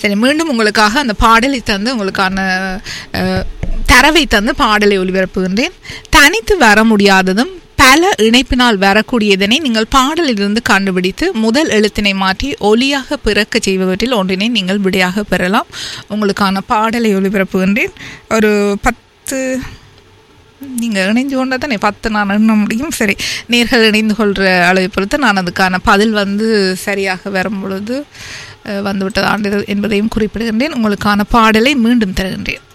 சரி மீண்டும் உங்களுக்காக அந்த பாடலை தந்து உங்களுக்கான அஹ், தரவை தந்து பாடலை ஒளிபரப்புகின்றேன் தனித்து வர முடியாததும் பல இணைப்பினால் வரக்கூடியதனை நீங்கள் பாடலிலிருந்து கண்டுபிடித்து முதல் எழுத்தினை மாற்றி ஒலியாக பிறக்க செய்பவற்றில் ஒன்றினை நீங்கள் விடையாக பெறலாம் உங்களுக்கான பாடலை ஒளிபரப்புகின்றேன் ஒரு பத்து நீங்கள் இணைந்து கொண்டால் தானே பத்து நான் எண்ண முடியும் சரி நேர்கள் இணைந்து கொள்கிற அளவை பொறுத்து நான் அதுக்கான பதில் வந்து சரியாக வரும் பொழுது அஹ், வந்துவிட்டது ஆண்டு என்பதையும் குறிப்பிடுகின்றேன் உங்களுக்கான பாடலை மீண்டும் தருகின்றேன்